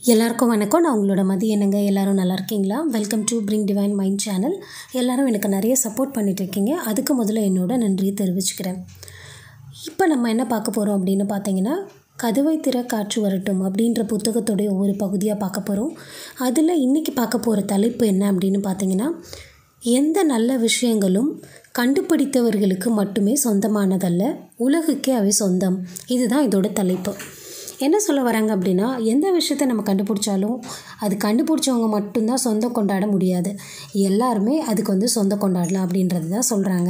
எல்லாருக்கும் வணக்கம் நான் உங்களோட மதிய என்னங்க எல்லாரும் நல்லா இருக்கீங்களா welcome to Bring Divine Mind channel எல்லாரும் எனக்கு நிறைய சப்போர்ட் பண்ணிட்டு இருக்கீங்க அதுக்கு முதல்ல என்னோட நன்றியை தெரிவிச்சுக்கிறேன் இப்போ நம்ம என்ன பார்க்க போகிறோம் அப்படின்னு பார்த்தீங்கன்னா கதவை திற காற்று வரட்டும் அப்படின்ற புத்தகத்துடைய ஒவ்வொரு பகுதியாக பார்க்க போகிறோம் அதில் இன்றைக்கி பார்க்க போகிற தலைப்பு என்ன அப்படின்னு பார்த்தீங்கன்னா எந்த நல்ல விஷயங்களும் கண்டுபிடித்தவர்களுக்கு மட்டுமே சொந்தமானதல்ல உலகுக்கே அவை சொந்தம் இதுதான் இதோட தலைப்பு என்ன சொல்ல வராங்க அப்படின்னா எந்த விஷயத்தை நம்ம கண்டுபிடிச்சாலும் அது கண்டுபிடிச்சவங்க மட்டும்தான் சொந்தம் கொண்டாட முடியாது எல்லாருமே அதுக்கு வந்து சொந்தம் கொண்டாடலாம் அப்படின்றது தான் சொல்கிறாங்க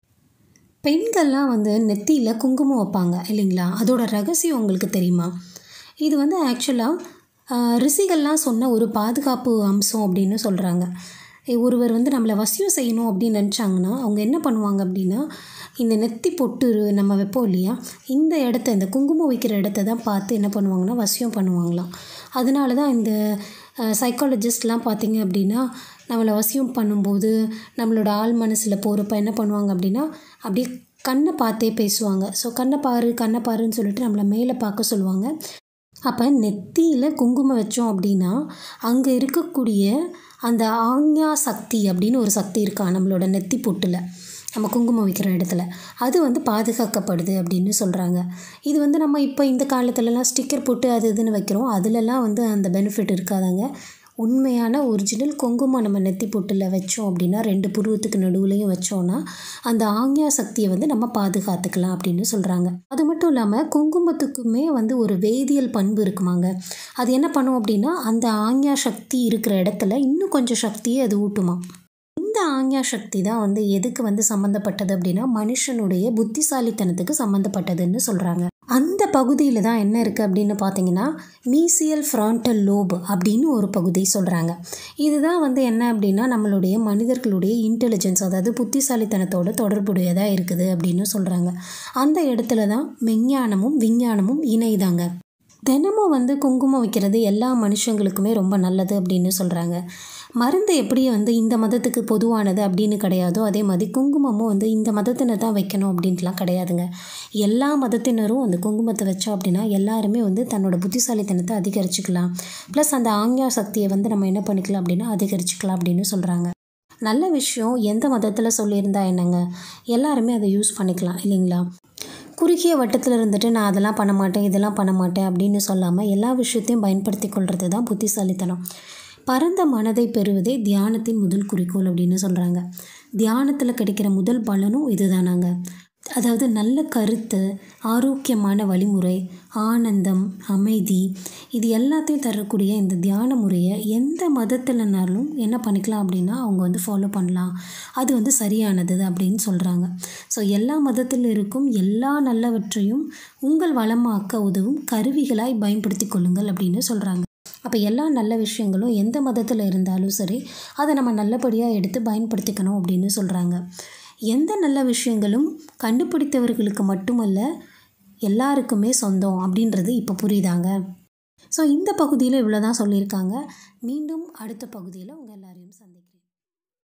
பெண்கள்லாம் வந்து நெத்தியில் குங்குமம் வைப்பாங்க இல்லைங்களா அதோட ரகசியம் உங்களுக்கு தெரியுமா இது வந்து ஆக்சுவலாக ரிஷிகள்லாம் சொன்ன ஒரு பாதுகாப்பு அம்சம் அப்படின்னு சொல்கிறாங்க ஒருவர் வந்து நம்மளை வசியம் செய்யணும் அப்படின்னு நினச்சாங்கன்னா அவங்க என்ன பண்ணுவாங்க அப்படின்னா இந்த நெத்தி பொட்டு நம்ம வைப்போம் இல்லையா இந்த இடத்த இந்த குங்குமம் வைக்கிற இடத்த தான் பார்த்து என்ன பண்ணுவாங்கன்னா வசியம் பண்ணுவாங்களாம் அதனால தான் இந்த சைக்காலஜிஸ்ட்லாம் பார்த்தீங்க அப்படின்னா நம்மளை வசியம் பண்ணும்போது நம்மளோட ஆள் மனசில் போகிறப்ப என்ன பண்ணுவாங்க அப்படின்னா அப்படியே கண்ணை பார்த்தே பேசுவாங்க ஸோ கண்ணை பாரு கண்ணை பாருன்னு சொல்லிட்டு நம்மளை மேலே பார்க்க சொல்லுவாங்க அப்போ நெத்தியில் குங்குமம் வச்சோம் அப்படின்னா அங்கே இருக்கக்கூடிய அந்த ஆஞ்ஞா சக்தி அப்படின்னு ஒரு சக்தி இருக்கா நம்மளோட நெத்தி பொட்டில் நம்ம குங்குமம் வைக்கிற இடத்துல அது வந்து பாதுகாக்கப்படுது அப்படின்னு சொல்கிறாங்க இது வந்து நம்ம இப்போ இந்த காலத்துலலாம் ஸ்டிக்கர் போட்டு அது இதுன்னு வைக்கிறோம் அதிலலாம் வந்து அந்த பெனிஃபிட் இருக்காதாங்க உண்மையான ஒரிஜினல் குங்குமம் நம்ம நெத்தி பொட்டில் வச்சோம் அப்படின்னா ரெண்டு புருவத்துக்கு நடுவுலையும் வச்சோன்னா அந்த ஆங்யா சக்தியை வந்து நம்ம பாதுகாத்துக்கலாம் அப்படின்னு சொல்கிறாங்க அது மட்டும் இல்லாமல் குங்குமத்துக்குமே வந்து ஒரு வேதியியல் பண்பு இருக்குமாங்க அது என்ன பண்ணும் அப்படின்னா அந்த ஆங்யா சக்தி இருக்கிற இடத்துல இன்னும் கொஞ்சம் சக்தியை அது ஊட்டுமா இந்த ஆங்யா சக்தி தான் வந்து எதுக்கு வந்து சம்மந்தப்பட்டது அப்படின்னா மனுஷனுடைய புத்திசாலித்தனத்துக்கு சம்மந்தப்பட்டதுன்னு சொல்கிறாங்க அந்த பகுதியில் தான் என்ன இருக்குது அப்படின்னு பார்த்தீங்கன்னா மீசியல் ஃப்ராண்டல் லோப் அப்படின்னு ஒரு பகுதி சொல்கிறாங்க இதுதான் வந்து என்ன அப்படின்னா நம்மளுடைய மனிதர்களுடைய இன்டெலிஜென்ஸ் அதாவது புத்திசாலித்தனத்தோட தொடர்புடையதாக இருக்குது அப்படின்னு சொல்கிறாங்க அந்த இடத்துல தான் மெஞ்ஞானமும் விஞ்ஞானமும் இணைதாங்க தினமும் வந்து குங்குமம் வைக்கிறது எல்லா மனுஷங்களுக்குமே ரொம்ப நல்லது அப்படின்னு சொல்கிறாங்க மருந்து எப்படி வந்து இந்த மதத்துக்கு பொதுவானது அப்படின்னு கிடையாதோ அதே மாதிரி குங்குமமும் வந்து இந்த மதத்தினர் தான் வைக்கணும் அப்படின்ட்டுலாம் கிடையாதுங்க எல்லா மதத்தினரும் அந்த குங்குமத்தை வச்சோம் அப்படின்னா எல்லாருமே வந்து தன்னோட புத்திசாலித்தனத்தை அதிகரிச்சுக்கலாம் ப்ளஸ் அந்த ஆங்யா சக்தியை வந்து நம்ம என்ன பண்ணிக்கலாம் அப்படின்னா அதிகரிச்சுக்கலாம் அப்படின்னு சொல்கிறாங்க நல்ல விஷயம் எந்த மதத்தில் சொல்லியிருந்தா என்னங்க எல்லாருமே அதை யூஸ் பண்ணிக்கலாம் இல்லைங்களா குறுகிய வட்டத்தில் இருந்துட்டு நான் அதெல்லாம் பண்ண மாட்டேன் இதெல்லாம் பண்ண மாட்டேன் அப்படின்னு சொல்லாமல் எல்லா விஷயத்தையும் பயன்படுத்தி கொள்வது தான் புத்திசாலித்தனம் பரந்த மனதை பெறுவதே தியானத்தின் முதல் குறிக்கோள் அப்படின்னு சொல்கிறாங்க தியானத்தில் கிடைக்கிற முதல் பலனும் இதுதானாங்க அதாவது நல்ல கருத்து ஆரோக்கியமான வழிமுறை ஆனந்தம் அமைதி இது எல்லாத்தையும் தரக்கூடிய இந்த தியான முறையை எந்த மதத்திலனாலும் என்ன பண்ணிக்கலாம் அப்படின்னா அவங்க வந்து ஃபாலோ பண்ணலாம் அது வந்து சரியானது அப்படின்னு சொல்கிறாங்க ஸோ எல்லா மதத்தில் இருக்கும் எல்லா நல்லவற்றையும் உங்கள் வளமாக்க உதவும் கருவிகளாய் பயன்படுத்தி கொள்ளுங்கள் அப்படின்னு சொல்கிறாங்க அப்போ எல்லா நல்ல விஷயங்களும் எந்த மதத்தில் இருந்தாலும் சரி அதை நம்ம நல்லபடியாக எடுத்து பயன்படுத்திக்கணும் அப்படின்னு சொல்கிறாங்க எந்த நல்ல விஷயங்களும் கண்டுபிடித்தவர்களுக்கு மட்டுமல்ல எல்லாருக்குமே சொந்தம் அப்படின்றது இப்போ புரியுதாங்க ஸோ இந்த பகுதியில் இவ்வளோ தான் சொல்லியிருக்காங்க மீண்டும் அடுத்த பகுதியில் உங்கள் எல்லாரையும் சந்திக்கிறேன்